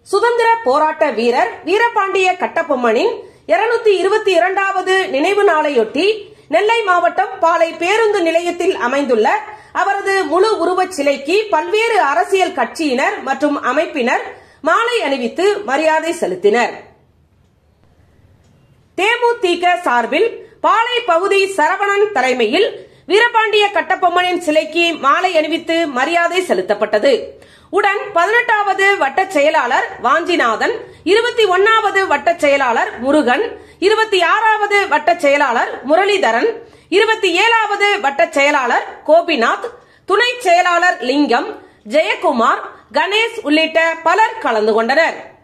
சுதந்திர போராட்ட வீரர் வீரபாண்டிய கட்டபொம்மனின் இருநூத்தி இருபத்தி இரண்டாவது நினைவு நாளையொட்டி நெல்லை மாவட்டம் பாளை பேருந்து நிலையத்தில் அமைந்துள்ள அவரது முழு உருவச் சிலைக்கு பல்வேறு அரசியல் கட்சியினர் மற்றும் அமைப்பினர் மாலை அணிவித்து மரியாதை செலுத்தினர் தேமுதிக சார்பில் பாளை பகுதி சரவணன் தலைமையில் வீரபாண்டிய கட்டபொம்மனின் சிலைக்கு மாலை அணிவித்து மரியாதை செலுத்தப்பட்டது உடன் பதினெட்டாவது வட்ட செயலாளர் வாஞ்சிநாதன் இருபத்தி ஒன்னாவது வட்ட செயலாளர் முருகன் இருபத்தி ஆறாவது வட்ட செயலாளர் முரளிதரன் இருபத்தி ஏழாவது வட்ட செயலாளர் கோபிநாத் துணை செயலாளர் லிங்கம் ஜெயக்குமார் கணேஷ் உள்ளிட்ட பலர் கலந்து கொண்டனர்